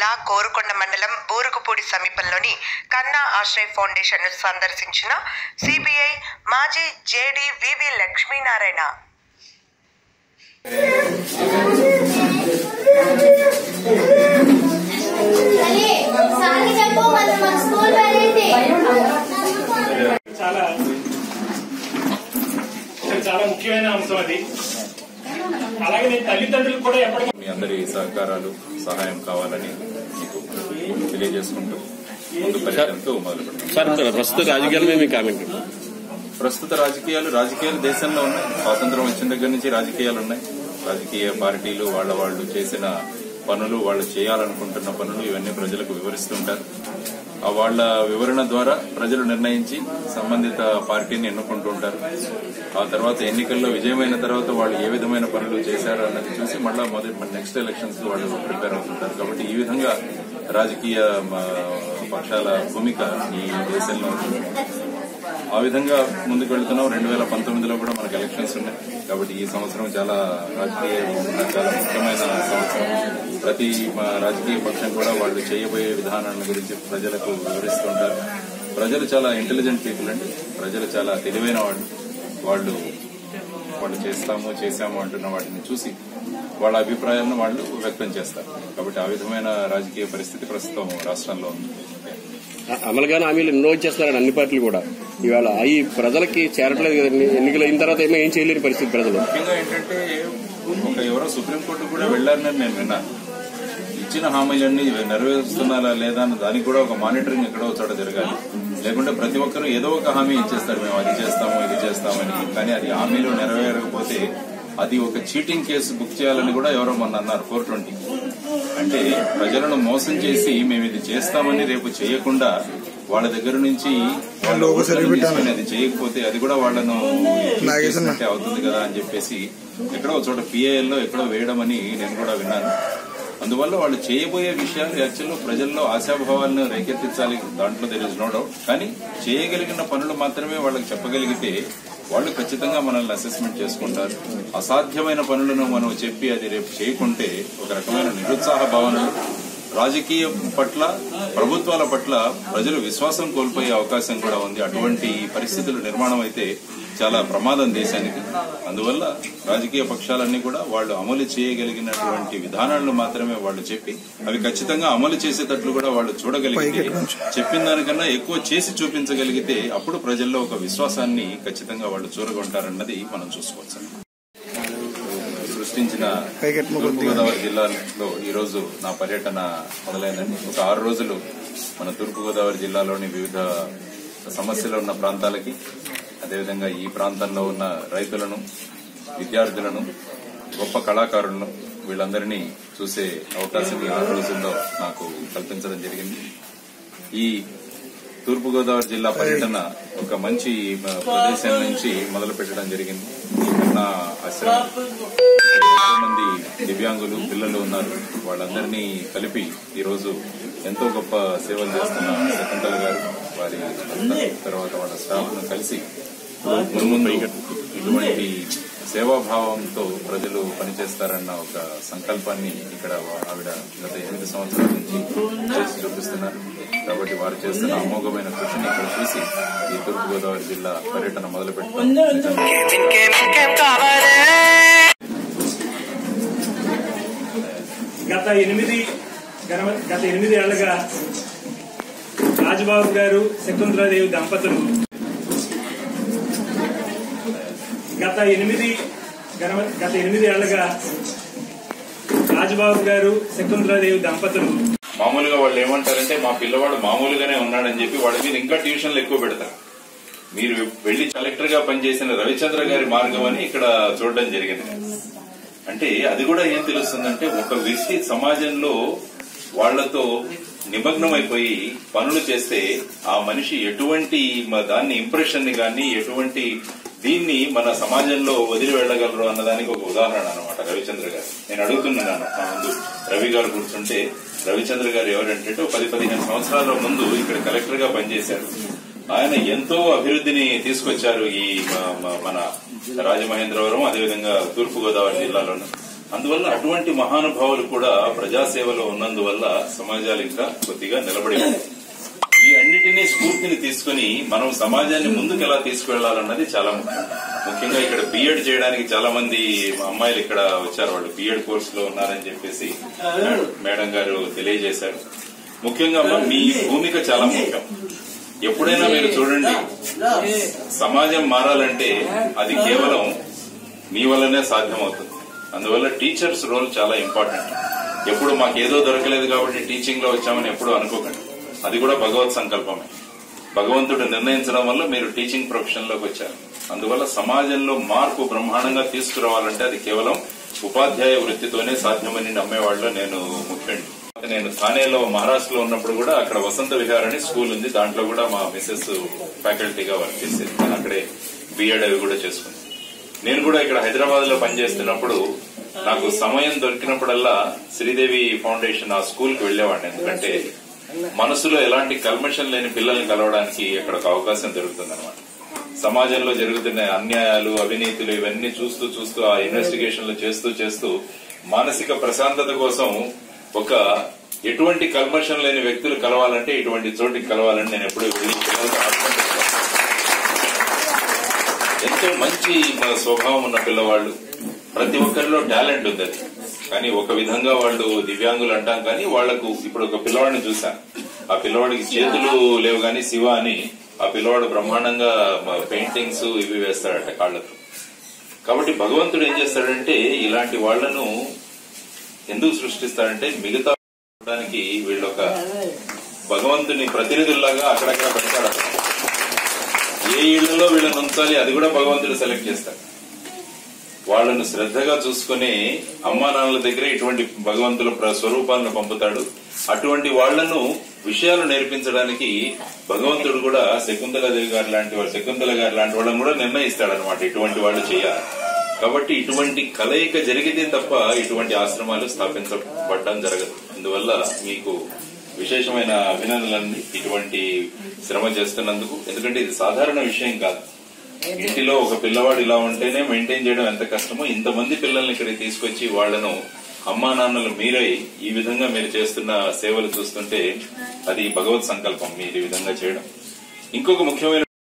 జిల్లా కోరుకొండ మండలం బూరుగుపూడి సమీపంలోని కన్నా ఆశ్రయ్ ఫౌండేషన్ ను సందర్శించిన సిబిఐ మాజీ జేడీ వివి లక్ష్మీనారాయణ అరే సార్కి చెప్పు మన మన స్కూల్ వెళ్ళండి చాలా ఇది చాలా ముఖ్యమైన అంశం అది అలాగే నేను తల్లిదండ్రులకు కూడా ఎప్పటికీ మీ అందరి సహకారాలు సహాయం కావాలని మీకు తెలియజేసుకుంటూ ముందు పర్యటనతో మొదలు పెడతాం సార్ ప్రస్తుత రాజకీయాల మీద మీ కామెంట్ ప్రస్తుత రాజకీయాలు రాజకీయాలు దేశంలో ఉన్నాయి స్వాతంత్రం వచ్చిన దగ్గర నుంచి రాజకీయాలు ఉన్నాయి రాజకీయ పార్టీలు వాళ్ళ వాళ్ళు చేసిన పనులు వాళ్ళు చేయాలనుకుంటున్న పనులు ఇవన్నీ ప్రజలకు వివరిస్తుంటారు ఆ వాళ్ళ వివరణ ద్వారా ప్రజలు నిర్ణయించి సంబంధిత పార్టీని ఎన్నుకుంటూ ఉంటారు ఆ తర్వాత ఎన్నికల్లో విజయమైన తర్వాత వాళ్ళు ఏ విధమైన పనులు చేశారు అన్నది చూసి మళ్ళా మొదటి నెక్స్ట్ ఎలక్షన్స్ వాళ్ళు ప్రిపేర్ అవుతుంటారు కాబట్టి ఈ విధంగా రాజకీయ మ, పక్షాల భూమిక ఈ దేశంలో ఉంది ఆ విధంగా ముందుకు వెళ్తున్నాం రెండు వేల పంతొమ్మిదిలో కూడా మనకు ఎలక్షన్స్ ఉన్నాయి కాబట్టి ఈ సంవత్సరం చాలా రాజకీయ చాలా ముఖ్యమైన సంవత్సరం ప్రతి మా రాజకీయ పక్షం కూడా వాళ్ళు చేయబోయే విధానాల గురించి ప్రజలకు వివరిస్తుంటారు ప్రజలు చాలా ఇంటెలిజెంట్ పీపుల్ అండి ప్రజలు చాలా తెలివైన వాళ్ళు వాళ్ళు వాళ్ళు చేస్తాము చేశాము అంటున్న వాటిని చూసి వాళ్ళ అభిప్రాయాలను వాళ్ళు వ్యక్తం చేస్తారు కాబట్టి ఆ విధమైన రాజకీయ పరిస్థితి ప్రస్తుతం రాష్ట్రంలో ఉంది అమలుగానే హామీలు ఎన్నో ఇచ్చేస్తున్నారండి అన్ని పార్టీలు కూడా ఇవాళ అవి ప్రజలకి చేరట్లేదు కదండి ఎన్నికలు అయిన తర్వాత ఏమో ఏం చేయలేని పరిస్థితి ప్రజలు ముఖ్యంగా ఏంటంటే ఒక ఎవరో సుప్రీంకోర్టు కూడా వెళ్లారని నేను విన్నాను ఇచ్చిన హామీలన్నీ నెరవేరుస్తున్నారా లేదా అన్న దానికి కూడా ఒక మానిటరింగ్ ఎక్కడో ఒక చోట జరగాలి లేకుంటే ప్రతి ఒక్కరూ ఏదో ఒక హామీ ఇచ్చేస్తారు మేము అది చేస్తాము ఇది చేస్తామని కానీ అది హామీలు నెరవేరకపోతే అది ఒక చీటింగ్ కేసు బుక్ చేయాలని కూడా ఎవరో మొన్న అన్నారు ఫోర్ ట్వంటీ అంటే ప్రజలను మోసం చేసి మేము ఇది చేస్తామని రేపు చేయకుండా వాళ్ళ దగ్గర నుంచి వాళ్ళు ఓట్లను తీసుకొని అది చేయకపోతే అది కూడా వాళ్ళను చేసినట్టే అవుతుంది కదా అని చెప్పేసి ఎక్కడో ఒక చోట పిఏఎల్ లో ఎక్కడో వేయడం అని నేను కూడా విన్నాను అందువల్ల వాళ్ళు చేయబోయే విషయాలు యాక్చువల్ ప్రజల్లో ఆశాభావాలను రేకెత్తించాలి దాంట్లో దెర్ ఇస్ నో డౌట్ కానీ చేయగలిగిన పనులు మాత్రమే వాళ్ళకి చెప్పగలిగితే వాళ్ళు ఖచ్చితంగా మనల్ని అసెస్మెంట్ చేసుకుంటారు అసాధ్యమైన పనులను మనం చెప్పి అది రేపు చేయకుంటే ఒక రకమైన నిరుత్సాహ భావనలు రాజకీయం పట్ల ప్రభుత్వాల పట్ల ప్రజలు విశ్వాసం కోల్పోయే అవకాశం కూడా ఉంది అటువంటి పరిస్థితులు నిర్మాణం అయితే చాలా ప్రమాదం దేశానికి అందువల్ల రాజకీయ పక్షాలన్నీ కూడా వాళ్ళు అమలు చేయగలిగినటువంటి విధానాలను మాత్రమే వాళ్ళు చెప్పి అవి ఖచ్చితంగా అమలు చేసేటట్లు కూడా వాళ్ళు చూడగలిగితే చెప్పిన దానికన్నా ఎక్కువ చేసి చూపించగలిగితే అప్పుడు ప్రజల్లో ఒక విశ్వాసాన్ని ఖచ్చితంగా వాళ్ళు చూరగొంటారన్నది మనం చూసుకోవచ్చు సృష్టించిన తూర్పుగోదావరి జిల్లాలో ఈ రోజు నా పర్యటన మొదలైందండి ఒక ఆరు రోజులు మన తూర్పుగోదావరి జిల్లాలోని వివిధ సమస్యలు ఉన్న ప్రాంతాలకి అదేవిధంగా ఈ ప్రాంతంలో ఉన్న రైతులను విద్యార్థులను గొప్ప కళాకారులను వీళ్ళందరినీ చూసే అవకాశం ఈ ఆరు రోజుల్లో నాకు కల్పించడం జరిగింది ఈ తూర్పుగోదావరి జిల్లా పర్యటన ఒక మంచి మ, ప్రదేశం నుంచి మొదలు పెట్టడం జరిగింది ఈ కన్నా ఆశ్రమం ఇక్కడ ఎంతో మంది దివ్యాంగులు పిల్లలు ఉన్నారు వాళ్ళందరినీ కలిపి ఈ రోజు ఎంతో గొప్ప సేవలు చేస్తున్న శకుంతల గారు వారి భర్త, తర్వాత వాళ్ళ స్టాఫ్ ను కలిసి మున్ముందు ఇటువంటి సేవాభావంతో ప్రజలు పనిచేస్తారన్న ఒక సంకల్పాన్ని ఇక్కడ ఆవిడ గత ఎనిమిది సంవత్సరాల నుంచి చేసి చూపిస్తున్నారు కాబట్టి వారు చేస్తున్న అమోఘమైన కృషిని ఇక్కడ చూసి ఈ తూర్పుగోదావరి జిల్లా పర్యటన మొదలు పెట్టడం ఇంకేం ఇంకేం కావాలి గత ఎనిమిది గణ- గత ఎనిమిది ఏళ్లుగా రాజబాబు గారు శకుంతలాదేవి దంపతులు గత ఎనిమిది గణ- గత ఎనిమిది ఏళ్లుగా రాజబాబు గారు శకుంతలాదేవి దంపతులు మామూలుగా వాళ్ళు ఏమంటారంటే మా పిల్లవాడు మామూలుగానే ఉన్నాడని చెప్పి వాడి మీద ఇంకా ట్యూషన్లు ఎక్కువ పెడతారు మీరు వెళ్లి కలెక్టర్ గా పనిచేసిన రవిచంద్ర గారి మార్గం అని ఇక్కడ చూడడం జరిగింది అంటే అది కూడా ఏం తెలుస్తుందంటే ఒక వ్యక్తి సమాజంలో వాళ్లతో నిమగ్నం అయిపోయి పనులు చేస్తే ఆ మనిషి ఎటువంటి మ- దాన్ని ఇంప్రెషన్ ని గాని ఎటువంటి దీన్ని మన సమాజంలో వదిలి వెళ్ళగలరు అన్నదానికి ఒక ఉదాహరణ అనమాట రవిచంద్ర గారు నేను అడుగుతున్నాను నా ముందు రవి గారు కూర్చుంటే రవిచంద్ర గారు ఎవరంటే ఒక పది పదిహేను సంవత్సరాల ముందు ఇక్కడ కలెక్టర్ గా పనిచేశారు ఆయన ఎంతో అభివృద్ధిని తీసుకొచ్చారు ఈ మ- మ- మన రాజమహేంద్రవరం అదేవిధంగా తూర్పు గోదావరి జిల్లాలోను అందువల్ల అటువంటి మహానుభావులు కూడా ప్రజాసేవలో ఉన్నందువల్ల సమాజాలు ఇంకా కొద్దిగా నిలబడి ఉన్నాయి ఈ అన్నిటినీ స్ఫూర్తిని తీసుకుని మనం సమాజాన్ని ముందుకు ఎలా తీసుకువెళ్లాలన్నది చాలా ముఖ్యం ముఖ్యంగా ఇక్కడ బిఎడ్ చేయడానికి చాలా మంది అమ్మాయిలు ఇక్కడ వచ్చారు వాళ్ళు బిఎడ్ కోర్సులో ఉన్నారని చెప్పేసి మేడం గారు తెలియజేశారు ముఖ్యంగా అమ్మ, మీ భూమిక చాలా ముఖ్యం ఎప్పుడైనా మీరు చూడండి సమాజం మారాలంటే అది కేవలం మీ వల్లనే సాధ్యమవుతుంది అందువల్ల టీచర్స్ రోల్ చాలా ఇంపార్టెంట్ ఎప్పుడు మాకు ఏదో దొరకలేదు కాబట్టి టీచింగ్ లో వచ్చామని ఎప్పుడు అనుకోకండి అది కూడా భగవత్ సంకల్పమే భగవంతుడు నిర్ణయించడం వల్ల మీరు టీచింగ్ ప్రొఫెషన్ లోకి వచ్చారు అందువల్ల సమాజంలో మార్పు బ్రహ్మాండంగా తీసుకురావాలంటే అది కేవలం ఉపాధ్యాయ వృత్తితోనే సాధ్యమని నమ్మేవాళ్ళు నేను ముఖ్యండి నేను థానేలో మహారాష్ట్రలో ఉన్నప్పుడు కూడా అక్కడ వసంత విహార్ అని స్కూల్ ఉంది దాంట్లో కూడా మా మిస్సెస్ ఫ్యాకల్టీగా వర్క్ చేసేది నేను అక్కడే బిఎడ్ అవి కూడా చేసుకుంది నేను కూడా ఇక్కడ హైదరాబాద్ లో పనిచేస్తున్నప్పుడు నాకు సమయం దొరికినప్పుడల్లా శ్రీదేవి ఫౌండేషన్ ఆ స్కూల్ కి వెళ్లేవాడిని ఎందుకంటే మనసులో ఎలాంటి కల్మషం లేని పిల్లల్ని కలవడానికి అక్కడ ఒక అవకాశం దొరుకుతుంది సమాజంలో జరుగుతున్న అన్యాయాలు అవినీతులు ఇవన్నీ చూస్తూ చూస్తూ ఆ ఇన్వెస్టిగేషన్లు చేస్తూ చేస్తూ మానసిక ప్రశాంతత కోసం ఒక ఎటువంటి కల్మషం లేని వ్యక్తులు కలవాలంటే ఇటువంటి చోటికి కలవాలని నేను ఎప్పుడూ వెళ్ళి పిల్లలతో ఆడుకుంటున్నాను. ఎంతో మంచి మన స్వభావం ఉన్న పిల్లవాళ్ళు ప్రతి ఒక్కరిలో టాలెంట్ ఉంది అది కానీ ఒక విధంగా వాళ్ళు దివ్యాంగులు అంటాం కానీ వాళ్లకు ఇప్పుడు ఒక పిల్లవాడిని చూశాను ఆ పిల్లవాడికి చేతులు లేవు కానీ శివ అని ఆ పిల్లవాడు బ్రహ్మాండంగా పెయింటింగ్స్ ఇవి వేస్తాడట కాళ్ళతో కాబట్టి భగవంతుడు ఏం చేస్తాడంటే ఇలాంటి వాళ్లను ఎందుకు సృష్టిస్తాడంటే మిగతా దానికి వీళ్ళొక భగవంతుని ప్రతినిధుల్లాగా అక్కడక్కడ పెడతాడు అతను. ఏ ఇళ్లలో వీళ్ళని ఉంచాలి అది కూడా భగవంతుడు సెలెక్ట్ చేస్తాడు వాళ్ళను శ్రద్ధగా చూసుకుని అమ్మా నాన్నల దగ్గర ఇటువంటి భగవంతుల ప్ర- స్వరూపాలను పంపుతాడు అటువంటి వాళ్లను విషయాలు నేర్పించడానికి భగవంతుడు కూడా శకుంతలదేవి గారు లాంటి వాళ్ళు శకుంతల గారు లాంటి వాళ్ళని కూడా నిర్ణయిస్తాడు అనమాట ఇటువంటి వాళ్ళు చేయాలి కాబట్టి ఇటువంటి కలయిక జరిగితే తప్ప ఇటువంటి ఆశ్రమాలు స్థాపించబడడం జరగదు అందువల్ల మీకు విశేషమైన అభినందనలన్నీ ఇటువంటి శ్రమ చేస్తున్నందుకు ఎందుకంటే ఇది సాధారణ విషయం కాదు ఇంటిలో ఒక పిల్లవాడు ఇలా ఉంటేనే మెయింటైన్ చేయడం ఎంత కష్టమో ఇంతమంది పిల్లల్ని ఇక్కడికి తీసుకొచ్చి వాళ్లను అమ్మా నాన్నలు మీరై ఈ విధంగా మీరు చేస్తున్న సేవలు చూస్తుంటే అది భగవత్ సంకల్పం మీరు ఈ విధంగా చేయడం ఇంకొక ముఖ్యమైన